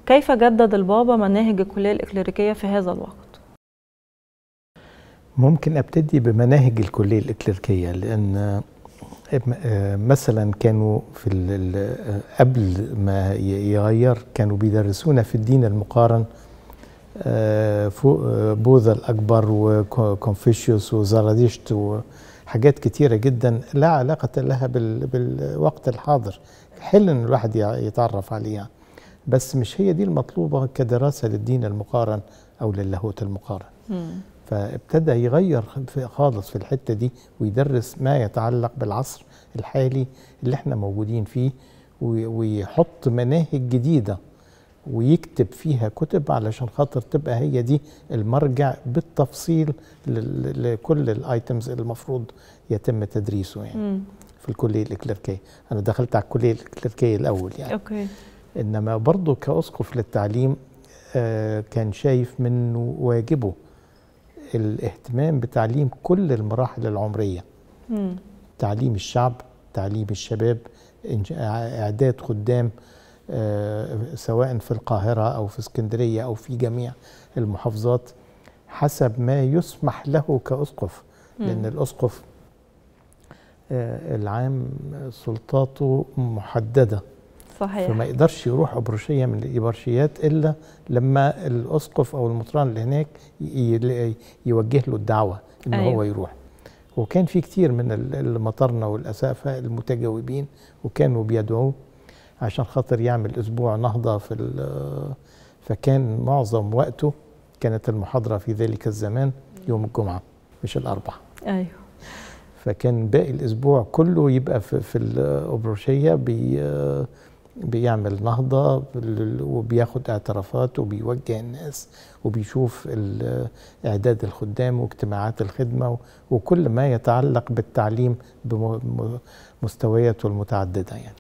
كيف جدد البابا مناهج الكلية الإكليريكية في هذا الوقت؟ ممكن ابتدي بمناهج الكليه الاكليريكيه لان مثلا كانوا في قبل ما يغير كانوا بيدرسونا في الدين المقارن بوذا الاكبر وكونفوشيوس وزرادشت وحاجات كتيره جدا لا علاقه لها بالوقت الحاضر حلو ان الواحد يتعرف عليها بس مش هي دي المطلوبه كدراسه للدين المقارن او للاهوت المقارن مم. فابتدى يغير خالص في الحته دي ويدرس ما يتعلق بالعصر الحالي اللي احنا موجودين فيه ويحط مناهج جديده ويكتب فيها كتب علشان خاطر تبقى هي دي المرجع بالتفصيل لكل الايتمز اللي المفروض يتم تدريسه يعني م. في الكليه الاكليريكيه انا دخلت على الكليه الاكليريكيه الاول يعني اوكي انما برضه كاسقف للتعليم آه كان شايف منه واجبه الاهتمام بتعليم كل المراحل العمرية مم. تعليم الشعب تعليم الشباب إعداد خدام آه سواء في القاهرة أو في اسكندرية أو في جميع المحافظات حسب ما يسمح له كأسقف مم. لأن الأسقف آه العام سلطاته محدده صحيح فما يقدرش يروح ابروشيه من الابرشيات الا لما الاسقف او المطران اللي هناك يوجه له الدعوه ان أيوه. هو يروح وكان في كتير من المطرنه والاسافه المتجاوبين وكانوا بيدعوه عشان خاطر يعمل اسبوع نهضه في فكان معظم وقته كانت المحاضره في ذلك الزمان يوم الجمعه مش الاربعاء ايوه فكان باقي الاسبوع كله يبقى في, في الابروشيه بي بيعمل نهضة وبياخد اعترافات وبيوجه الناس وبيشوف إعداد الخدام واجتماعات الخدمة وكل ما يتعلق بالتعليم بمستوياته المتعددة يعني